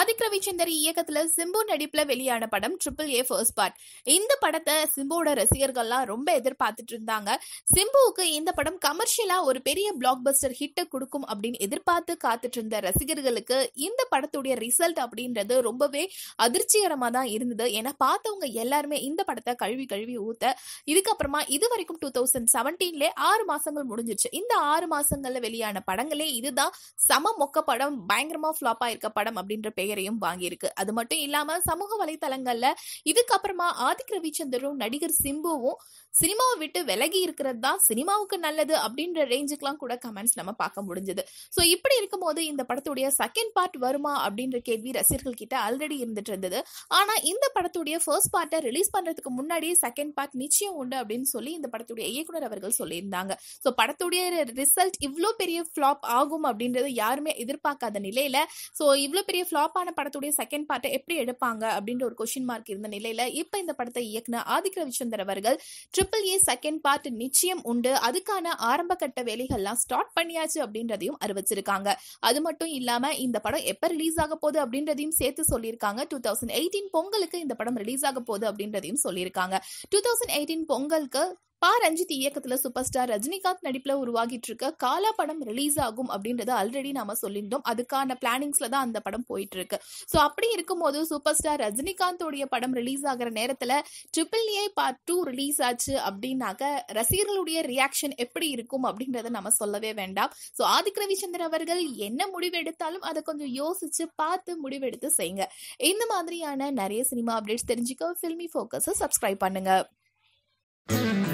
ஆதிக் ரவிச்சந்தர் இயக்கத்துல சிம்பு நடிப்புல வெளியான படம் ட்ரிபிள் ஏ ஃபர்ஸ்ட் பார்ட் இந்த படத்தை சிம்புவோட ரசிகர்கள்லாம் ரொம்ப எதிர்பார்த்துட்டு இருந்தாங்க சிம்புவுக்கு இந்த படம் கமர்ஷியலா ஒரு பெரிய பிளாக் பஸ்டர் ஹிட்டை கொடுக்கும் அப்படின்னு எதிர்பார்த்து காத்துட்டு இருந்த ரசிகர்களுக்கு இந்த படத்துடைய ரிசல்ட் அப்படின்றது ரொம்பவே அதிர்ச்சிகரமா தான் இருந்தது ஏன்னா பார்த்தவங்க எல்லாருமே இந்த படத்தை கழுவி கழுவி ஊத்த இதுக்கப்புறமா இது வரைக்கும் டூ தௌசண்ட் செவன்டீன்ல ஆறு மாசங்கள் முடிஞ்சிருச்சு இந்த ஆறு மாசங்கள்ல வெளியான படங்களே இதுதான் சம மொக்க படம் பயங்கரமா ஃபிளாப் ஆயிருக்க படம் அப்படின்ற பெயரையும் வாங்கியிருக்கு அது மட்டும் இல்லாம சமூக வலைத்தளங்கள்ல இதுக்கப்புறமா ஆதிக் ரவிச்சந்தரும் நடிகர் சிம்புவும் சினிமாவை விட்டு விலகி இருக்கிறது தான் சினிமாவுக்கு நல்லது அப்படின்ற ரேஞ்சுக்கெல்லாம் கூட கமெண்ட்ஸ் நம்ம பார்க்க முடிஞ்சது ஸோ இப்படி இருக்கும்போது இந்த படத்துடைய செகண்ட் பார்ட் வருமா அப்படின்ற கேள்வி ரசிகர்கள் கிட்ட ஆல்ரெடி இருந்துட்டு இருந்தது ஆனா இந்த படத்துடைய ஃபர்ஸ்ட் பார்ட்டை ரிலீஸ் பண்றதுக்கு முன்னாடியே செகண்ட் பார்ட் நிச்சயம் உண்டு அப்படின்னு சொல்லி இந்த படத்துடைய இயக்குனர் அவர்கள் சொல்லியிருந்தாங்க ஸோ படத்துடைய ரிசல்ட் இவ்வளோ பெரிய ஃப்ளாப் ஆகும் அப்படின்றது யாருமே எதிர்பார்க்காத நிலையில ஸோ இவ்வளோ பெரிய ஃப்ளாப்பான படத்துடைய செகண்ட் பார்ட்டை எப்படி எடுப்பாங்க அப்படின்ற ஒரு கொஸ்டின் மார்க் இருந்த நிலையில இப்போ இந்த படத்தை இயக்குன ஆதிக் ரவிச்சந்தர் அவர்கள் ட்ரிபிள் ஏ செகண்ட் பார்ட் நிச்சயம் உண்டு அதுக்கான ஆரம்ப கட்ட வேலைகள்லாம் ஸ்டார்ட் பண்ணியாச்சு அப்படின்றதையும் அறிவிச்சிருக்காங்க அது மட்டும் இல்லாம இந்த படம் எப்ப ரிலீஸ் ஆக போகுது அப்படின்றதையும் சேர்த்து சொல்லியிருக்காங்க டூ தௌசண்ட் எயிட்டீன் பொங்கலுக்கு இந்த படம் ரிலீஸ் ஆக போகுது அப்படின்றதையும் சொல்லியிருக்காங்க டூ தௌசண்ட் எயிட்டீன் பொங்கலுக்கு பா ரஞ்சித் இயக்கத்துல சூப்பர் ஸ்டார் ரஜினிகாந்த் நடிப்புல உருவாகிட்டு இருக்க காலா படம் ரிலீஸ் ஆகும் அப்படின்றத ஆல்ரெடி நாம சொல்லியிருந்தோம் அதுக்கான பிளானிங்ஸ்ல தான் அந்த படம் போயிட்டு இருக்கு ஸோ அப்படி இருக்கும்போது சூப்பர் ஸ்டார் ரஜினிகாந்தோடைய படம் ரிலீஸ் ஆகிற நேரத்துல triple A part two release ஆச்சு அப்படின்னாக்க ரசிகர்களுடைய ரியாக்ஷன் எப்படி இருக்கும் அப்படின்றத நம்ம சொல்லவே வேண்டாம் ஸோ ஆதிக் ரவிச்சந்தர் அவர்கள் என்ன முடிவு எடுத்தாலும் அதை கொஞ்சம் யோசிச்சு பார்த்து முடிவெடுத்து செய்யுங்க இந்த மாதிரியான நிறைய சினிமா அப்டேட்ஸ் தெரிஞ்சுக்க ஃபில்மி ஃபோக்கஸை சப்ஸ்கிரைப் பண்ணுங்க